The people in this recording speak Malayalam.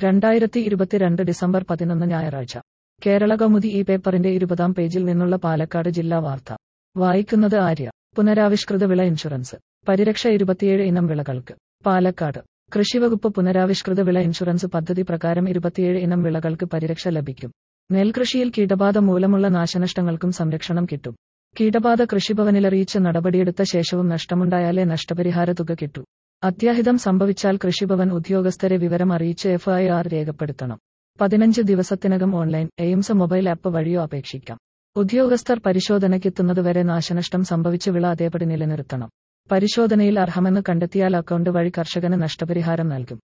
രണ്ടായിരത്തി ഇരുപത്തിരണ്ട് ഡിസംബർ പതിനൊന്ന് ഞായറാഴ്ച കേരള കൗമുദി ഈ പേപ്പറിന്റെ ഇരുപതാം പേജിൽ നിന്നുള്ള പാലക്കാട് ജില്ലാ വാർത്ത വായിക്കുന്നത് ആര്യ പുനരാവിഷ്കൃത വിള ഇൻഷുറൻസ് പരിരക്ഷ ഇരുപത്തിയേഴ് ഇനം വിളകൾക്ക് പാലക്കാട് കൃഷിവകുപ്പ് പുനരാവിഷ്കൃത വിള ഇൻഷുറൻസ് പദ്ധതി പ്രകാരം ഇരുപത്തിയേഴ് ഇനം വിളകൾക്ക് പരിരക്ഷ ലഭിക്കും നെൽകൃഷിയിൽ കീടബാധ മൂലമുള്ള നാശനഷ്ടങ്ങൾക്കും സംരക്ഷണം കിട്ടും കീടബാധ കൃഷിഭവനിലറിയിച്ച് നടപടിയെടുത്ത ശേഷവും നഷ്ടമുണ്ടായാലേ നഷ്ടപരിഹാര തുക കിട്ടൂ അത്യാഹിതം സംഭവിച്ചാൽ കൃഷിഭവൻ ഉദ്യോഗസ്ഥരെ വിവരം അറിയിച്ച് എഫ്ഐആർ രേഖപ്പെടുത്തണം പതിനഞ്ച് ദിവസത്തിനകം ഓൺലൈൻ എയിംസ് മൊബൈൽ ആപ്പ് വഴിയോ അപേക്ഷിക്കാം ഉദ്യോഗസ്ഥർ പരിശോധനയ്ക്കെത്തുന്നതുവരെ നാശനഷ്ടം സംഭവിച്ച വിള അതേപടി നിലനിർത്തണം പരിശോധനയിൽ അർഹമെന്ന് കണ്ടെത്തിയാൽ അക്കൗണ്ട് വഴി കർഷകന് നഷ്ടപരിഹാരം നൽകും